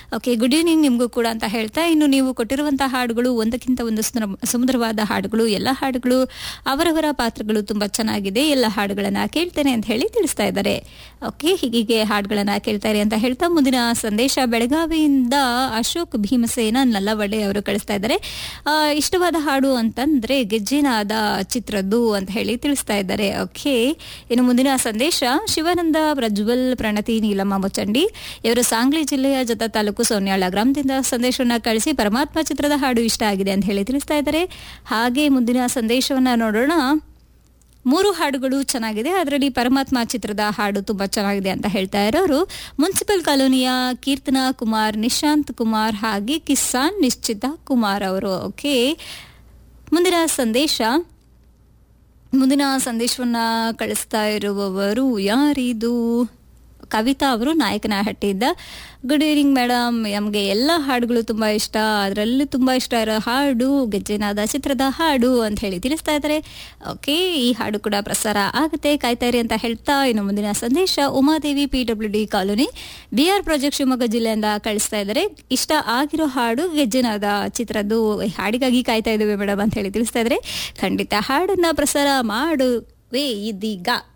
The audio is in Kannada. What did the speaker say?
ಓಕೆ ಗುಡ್ ಈವ್ನಿಂಗ್ ನಿಮಗೂ ಕೂಡ ಅಂತ ಹೇಳ್ತಾ ಇನ್ನು ನೀವು ಕೊಟ್ಟಿರುವಂತಹ ಹಾಡುಗಳು ಒಂದಕ್ಕಿಂತ ಒಂದು ಸುಂದರ- ಸುಮಧುರವಾದ ಹಾಡುಗಳು ಎಲ್ಲ ಹಾಡುಗಳು ಅವರವರ ಪಾತ್ರಗಳು ತುಂಬಾ ಚೆನ್ನಾಗಿದೆ ಎಲ್ಲ ಹಾಡುಗಳನ್ನ ಕೇಳ್ತೇನೆ ಅಂತ ಹೇಳಿ ತಿಳಿಸ್ತಾ ಇದ್ದಾರೆ ಓಕೆ ಹೀಗೆ ಹಾಡುಗಳನ್ನ ಕೇಳ್ತಾರೆ ಅಂತ ಹೇಳ್ತಾ ಮುಂದಿನ ಸಂದೇಶ ಬೆಳಗಾವಿಯಿಂದ ಅಶೋಕ್ ಭೀಮಸೇನ ನಲ್ಲವಡೆ ಅವರು ಕಳಿಸ್ತಾ ಇದ್ದಾರೆ ಆ, ಇಷ್ಟವಾದ ಹಾಡು ಅಂತಂದ್ರೆ ಗೆಜ್ಜಿನಾದ ಚಿತ್ರದ್ದು ಅಂತ ಹೇಳಿ ತಿಳಿಸ್ತಾ ಇದ್ದಾರೆ ಓಕೆ ಇನ್ನು ಮುಂದಿನ ಸಂದೇಶ ಶಿವಾನಂದ ಪ್ರಜ್ವಲ್ ಪ್ರಣತಿ ನೀಲಮ್ಮ ಮುಚ್ಚಂಡಿ ಇವರು ಸಾಂಗ್ಲಿ ಜಿಲ್ಲೆಯ ಜತ ತಾಲೂಕು ಸೋನ್ಯಾಳ ಗ್ರಾಮದಿಂದ ಸಂದೇಶವನ್ನ ಕಳಿಸಿ ಪರಮಾತ್ಮ ಚಿತ್ರದ ಹಾಡು ಇಷ್ಟ ಆಗಿದೆ ಅಂತ ಹೇಳಿ ತಿಳಿಸ್ತಾ ಇದ್ದಾರೆ ಹಾಗೆ ಮುಂದಿನ ಸಂದೇಶವನ್ನ ನೋಡೋಣ ಮೂರು ಹಾಡುಗಳು ಚೆನ್ನಾಗಿದೆ ಅದರಲ್ಲಿ ಪರಮಾತ್ಮ ಚಿತ್ರದ ಹಾಡು ತುಂಬಾ ಚೆನ್ನಾಗಿದೆ ಅಂತ ಹೇಳ್ತಾ ಇರೋರು ಮುನ್ಸಿಪಲ್ ಕಾಲೋನಿಯ ಕೀರ್ತನಾ ಕುಮಾರ್ ನಿಶಾಂತ್ ಕುಮಾರ್ ಹಾಗೆ ಕಿಸಾನ್ ನಿಶ್ಚಿತ ಕುಮಾರ್ ಅವರು ಓಕೆ ಮುಂದಿನ ಸಂದೇಶ ಮುಂದಿನ ಸಂದೇಶವನ್ನ ಕಳಿಸ್ತಾ ಇರುವವರು ಯಾರಿದು ಕವಿತಾ ಅವರು ನಾಯಕನಹಟ್ಟಿಯಿಂದ ಗುಡ್ ಈವ್ನಿಂಗ್ ಮೇಡಮ್ ನಮಗೆ ಎಲ್ಲ ಹಾಡುಗಳು ತುಂಬಾ ಇಷ್ಟ ಅದರಲ್ಲೂ ತುಂಬಾ ಇಷ್ಟ ಇರೋ ಹಾಡು ಗೆಜ್ಜೆನಾದ ಚಿತ್ರದ ಹಾಡು ಅಂತ ಹೇಳಿ ತಿಳಿಸ್ತಾ ಇದ್ದಾರೆ ಓಕೆ ಈ ಹಾಡು ಕೂಡ ಪ್ರಸಾರ ಆಗುತ್ತೆ ಕಾಯ್ತಾ ಇರಿ ಅಂತ ಹೇಳ್ತಾ ಇನ್ನು ಮುಂದಿನ ಸಂದೇಶ Umadevi P W D colony B R project Shivamogga ಜಿಲ್ಲೆಯಿಂದ ಕಳಿಸ್ತಾ ಇದ್ದಾರೆ ಇಷ್ಟ ಆಗಿರೋ ಹಾಡು ಗೆಜ್ಜೆನಾದ ಚಿತ್ರದ್ದು ಈ ಹಾಡಿಗಾಗಿ ಕಾಯ್ತಾ ಇದ್ದೇವೆ ಮೇಡಮ್ ಅಂತ ಹೇಳಿ ತಿಳಿಸ್ತಾ ಇದ್ದಾರೆ ಖಂಡಿತ ಹಾಡನ್ನ ಪ್ರಸಾರ ಮಾಡುವೆ ಇದೀಗ